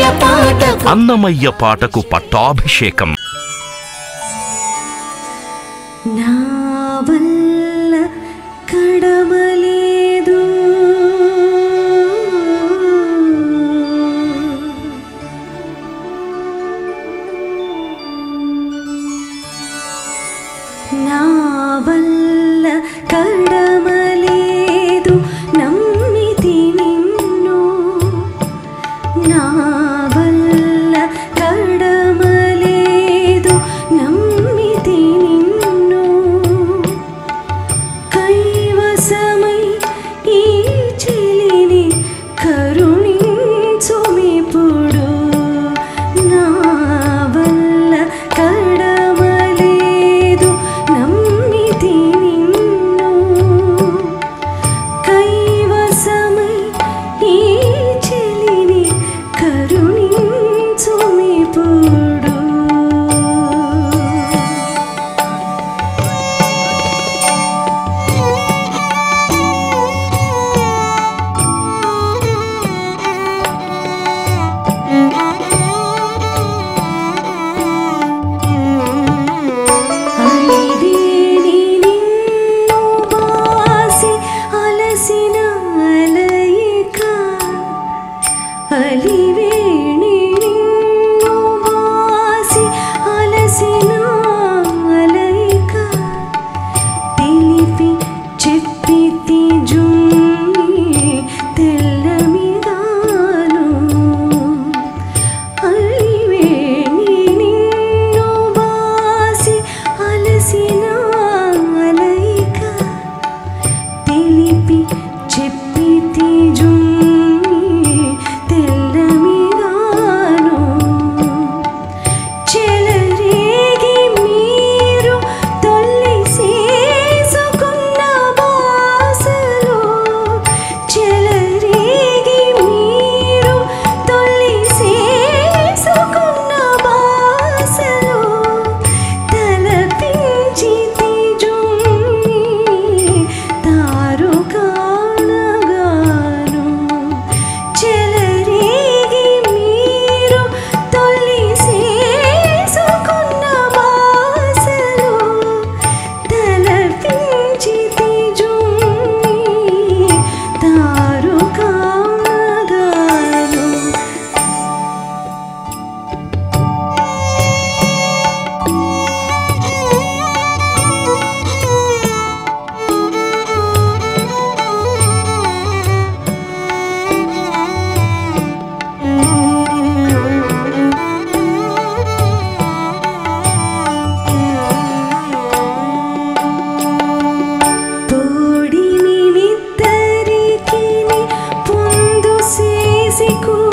పాటకు అన్నమయ్య పాటకు పట్టాభిషేకం నా వల్ల కడమలేదు నా వల్ల కడమలేదు నమ్మితి నిన్ను నా వల్ల కడమలేదు నమ్మితి నిన్ను కైవసమై ఈ చెలిని కరుణించుమిప్పుడు నా వల్ల కడమలేదు నమ్మితి నిన్ను కైవసమై ఈ చెలిని కరుణించుమిప్పుడు అలివేణి నిన్ను బాసి అలసిన అలయిక అలివేణి నిన్ను బాసి అలసిన అలయిక తెలిపి చెప్పితి జుమ్మి తెల్లమిగాను అలివేణి నిన్ను బాసి అలసిన అలయిక తెలిపి చెప్పితి జుమ్మి తెల్లమిగాను చెలరేగి మీరు తొల్లి చేసుకున్న బాసలో చెలరేగి మీరు తొల్లి చేసుకున్న బాసలో తలపించి తిజుమ్మి తారు కానగాను చెలరేగి మీరు తొలి చేసుకున్న బాసలో తలపించి తిజుమ్మి తారు కానగాను తోడిని నిద్దరికి పొందు చేసి